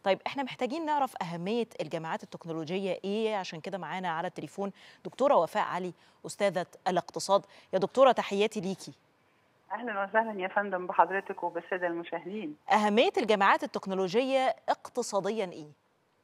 طيب احنا محتاجين نعرف اهميه الجامعات التكنولوجيه ايه عشان كده معانا على التليفون دكتوره وفاء علي استاذه الاقتصاد يا دكتوره تحياتي ليكي اهلا وسهلا يا فندم بحضرتك وبالساده المشاهدين اهميه الجامعات التكنولوجيه اقتصاديا ايه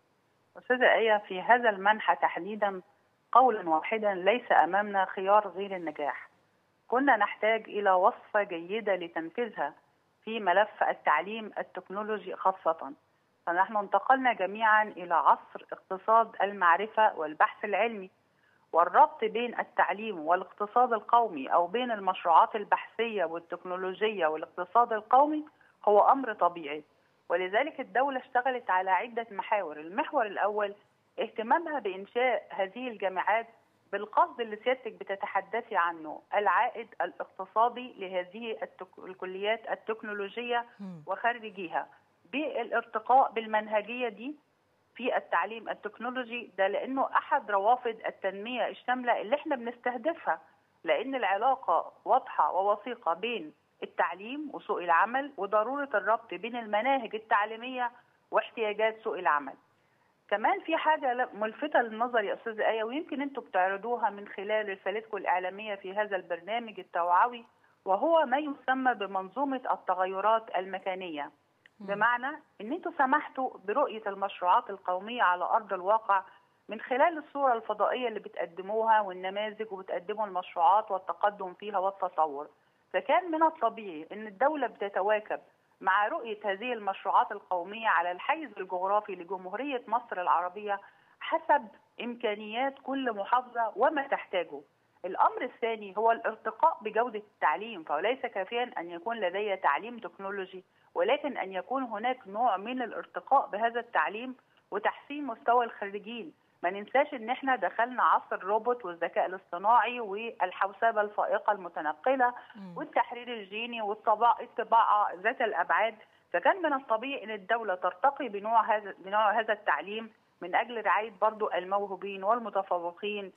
استاذه ايه في هذا المنحى تحديدا قولا واحدا ليس امامنا خيار غير النجاح كنا نحتاج الى وصفه جيده لتنفيذها في ملف التعليم التكنولوجي خاصه فنحن انتقلنا جميعا الى عصر اقتصاد المعرفه والبحث العلمي والربط بين التعليم والاقتصاد القومي او بين المشروعات البحثيه والتكنولوجيه والاقتصاد القومي هو امر طبيعي ولذلك الدوله اشتغلت على عده محاور المحور الاول اهتمامها بانشاء هذه الجامعات بالقصد اللي سيادتك بتتحدثي عنه العائد الاقتصادي لهذه التك... الكليات التكنولوجيه وخريجيها بالارتقاء بالمنهجيه دي في التعليم التكنولوجي ده لانه احد روافد التنميه الشامله اللي احنا بنستهدفها لان العلاقه واضحه ووثيقه بين التعليم وسوق العمل وضروره الربط بين المناهج التعليميه واحتياجات سوق العمل. كمان في حاجه ملفته للنظر يا استاذه ايه ويمكن انتم بتعرضوها من خلال رسالتكم الاعلاميه في هذا البرنامج التوعوي وهو ما يسمى بمنظومه التغيرات المكانيه. بمعنى ان انتم سمحتوا برؤيه المشروعات القوميه على ارض الواقع من خلال الصوره الفضائيه اللي بتقدموها والنماذج وبتقدموا المشروعات والتقدم فيها والتطور. فكان من الطبيعي ان الدوله بتتواكب مع رؤيه هذه المشروعات القوميه على الحيز الجغرافي لجمهوريه مصر العربيه حسب امكانيات كل محافظه وما تحتاجه. الامر الثاني هو الارتقاء بجوده التعليم فليس كافيا ان يكون لدي تعليم تكنولوجي ولكن ان يكون هناك نوع من الارتقاء بهذا التعليم وتحسين مستوى الخريجين ما ننساش ان احنا دخلنا عصر الروبوت والذكاء الاصطناعي والحوسبه الفائقه المتنقله والتحرير الجيني والطباعه ذات الابعاد فكان من الطبيعي ان الدوله ترتقي بنوع هذا بنوع هذا التعليم من اجل رعايه برضو الموهوبين والمتفوقين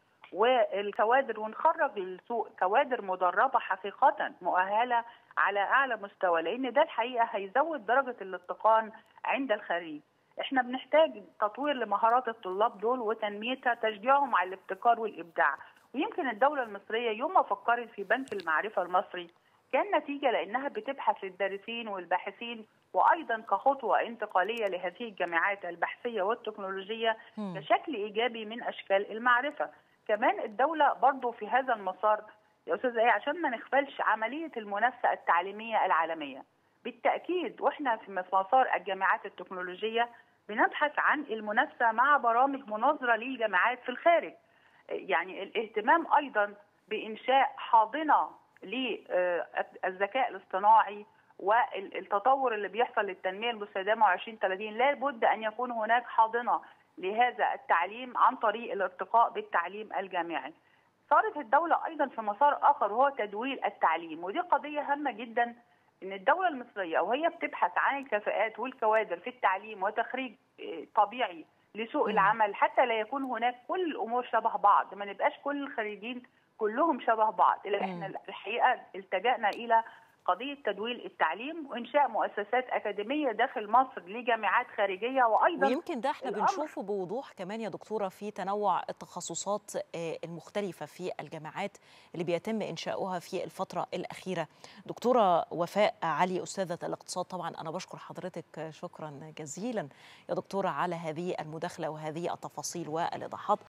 والكوادر ونخرج للسوق كوادر مدربه حقيقه مؤهله على اعلى مستوى لان ده الحقيقه هيزود درجه الاتقان عند الخريج. احنا بنحتاج تطوير لمهارات الطلاب دول وتنميتها تشجيعهم على الابتكار والابداع ويمكن الدوله المصريه يوم ما فكرت في بنك المعرفه المصري كان نتيجه لانها بتبحث للدارسين والباحثين وايضا كخطوه انتقاليه لهذه الجامعات البحثيه والتكنولوجيه كشكل ايجابي من اشكال المعرفه. كمان الدوله برضو في هذا المسار يا استاذ ايه عشان ما نغفلش عمليه المنافسه التعليميه العالميه. بالتاكيد واحنا في مسار الجامعات التكنولوجيه بنبحث عن المنافسه مع برامج مناظره للجامعات في الخارج. يعني الاهتمام ايضا بانشاء حاضنه للذكاء الاصطناعي والتطور اللي بيحصل للتنميه المستدامه 2030 لابد ان يكون هناك حاضنه لهذا التعليم عن طريق الارتقاء بالتعليم الجامعي. صارت الدوله ايضا في مسار اخر وهو تدوير التعليم ودي قضيه هامه جدا ان الدوله المصريه وهي بتبحث عن الكفاءات والكوادر في التعليم وتخريج طبيعي لسوق العمل حتى لا يكون هناك كل الامور شبه بعض ما نبقاش كل الخريجين كلهم شبه بعض لا احنا الحقيقه التجانا الى قضيه تدوير التعليم وانشاء مؤسسات اكاديميه داخل مصر لجامعات خارجيه وايضا ويمكن ده احنا بنشوفه بوضوح كمان يا دكتوره في تنوع التخصصات المختلفه في الجامعات اللي بيتم انشاؤها في الفتره الاخيره دكتوره وفاء علي استاذه الاقتصاد طبعا انا بشكر حضرتك شكرا جزيلا يا دكتوره على هذه المداخله وهذه التفاصيل والايضاحات